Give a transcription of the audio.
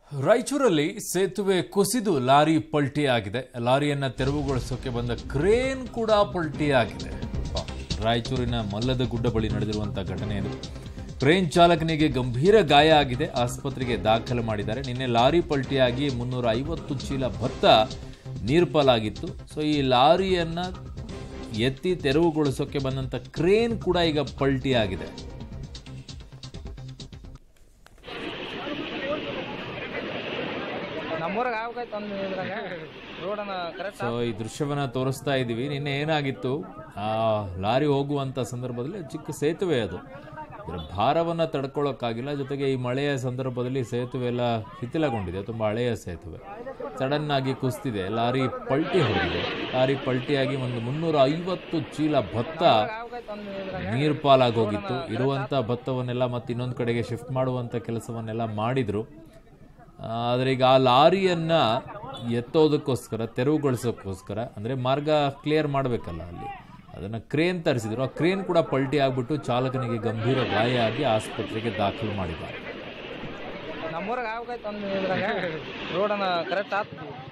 ರಾಯಚೂರಲ್ಲಿ ಸೇತುವೆ ಕುಸಿದು ಲಾರಿ ಪಲ್ಟಿಯಾಗಿದೆ ಲಾರಿಯನ್ನ ತೆರವುಗೊಳಿಸೋಕೆ ಬಂದ ಕ್ರೇನ್ ಕೂಡ ಪಲ್ಟಿಯಾಗಿದೆ ಪಾಪ, ರಾಯಚೂರಿನ ಮಲ್ಲದ ಗುಡ್ಡ ಬಳಿ ನಡೆದಿರುವಂತಹ ಘಟನೆ ಇದು ಕ್ರೇನ್ ಚಾಲಕನಿಗೆ ಗಂಭೀರ ಗಾಯ ಆಗಿದೆ ಆಸ್ಪತ್ರೆಗೆ ದಾಖಲು ಮಾಡಿದ್ದಾರೆ ನಿನ್ನೆ ಲಾರಿ ಪಲ್ಟಿಯಾಗಿ ಮುನ್ನೂರ ಐವತ್ತು ಚೀಲ ಭತ್ತ ನೀರ್ಪಾಲಾಗಿತ್ತು ಸೊ ಈ ಲಾರಿಯನ್ನ ಎತ್ತಿ ತೆರವುಗೊಳಿಸೋಕೆ ಬಂದಂತ ಕ್ರೇನ್ ಕೂಡ ಈಗ ಪಲ್ಟಿಯಾಗಿದೆ ನಮ್ಮೂರಾಗ ಆಗ್ಬೇಕಾಯ್ತು ಒಂದು ಇದ್ರಾಗ ರೋಡನ್ನ ಕರೆಕ್ಟ್ ಸೊ ಈ ದೃಶ್ಯವನ್ನ ತೋರಿಸ್ತಾ ಇದ್ದೀವಿ ನಿನ್ನೆ ಏನಾಗಿತ್ತು ಆ ಲಾರಿ ಹೋಗುವಂತ ಸಂದರ್ಭದಲ್ಲಿ ಚಿಕ್ಕ ಸೇತುವೆ ಅದು ಇದರ ಭಾರವನ್ನ ತಡ್ಕೊಳ್ಳೋಕ್ಕಾಗಿಲ್ಲ ಜೊತೆಗೆ ಈ ಮಳೆಯ ಸಂದರ್ಭದಲ್ಲಿ ಸೇತುವೆ ಎಲ್ಲ ಶಿಥಿಲಗೊಂಡಿದೆ ತುಂಬಾ ಹಳೆಯ ಸೇತುವೆ ಸಡನ್ ಆಗಿ ಕುಸ್ತಿದೆ ಲಾರಿ ಪಲ್ಟಿ ಹೊಡೆದಿದೆ ಲಾರಿ ಪಲ್ಟಿಯಾಗಿ ಒಂದು ಮುನ್ನೂರ ಐವತ್ತು ಚೀಲ ಭತ್ತ ಆಗ್ಬೇಕಾಯ್ತು ಒಂದು ಇದ್ರಾಗ ನೀರು ಪಾಲಾಗಿ ಹೋಗಿತ್ತು ಇರುವಂತ ಭತ್ತವನ್ನೆಲ್ಲ ಮತ್ತೆ ಇನ್ನೊಂದು ಕಡೆಗೆ ಶಿಫ್ಟ್ ಮಾಡುವಂತ ಕೆಲಸವನ್ನೆಲ್ಲ ಮಾಡಿದ್ರು ಆ, ಆದ್ರೆ ಈಗ ಆ ಲಾರಿಯನ್ನ ಎತ್ತೋದಕ್ಕೋಸ್ಕರ ತೆರವುಗೊಳಿಸೋಕ್ಕೋಸ್ಕರ ಅಂದ್ರೆ ಮಾರ್ಗ ಕ್ಲಿಯರ್ ಮಾಡಬೇಕಲ್ಲ ಅಲ್ಲಿ ಅದನ್ನ ಕ್ರೇನ್ ತರಿಸಿದ್ರು ಆ ಕ್ರೇನ್ ಕೂಡ ಪಲ್ಟಿ ಆಗ್ಬಿಟ್ಟು ಚಾಲಕನಿಗೆ ಗಂಭೀರ ಗಾಯ ಆಗಿ ಆಸ್ಪತ್ರೆಗೆ ದಾಖಲು ಮಾಡಿದ್ದಾರೆ ನಮ್ಮೂರಾಗ ಆಗ್ಬೇಕಾಯ್ತು ಒಂದು ಇದ್ರಾಗ ರೋಡನ್ನ ಕರೆಕ್ಟ್ ಆತು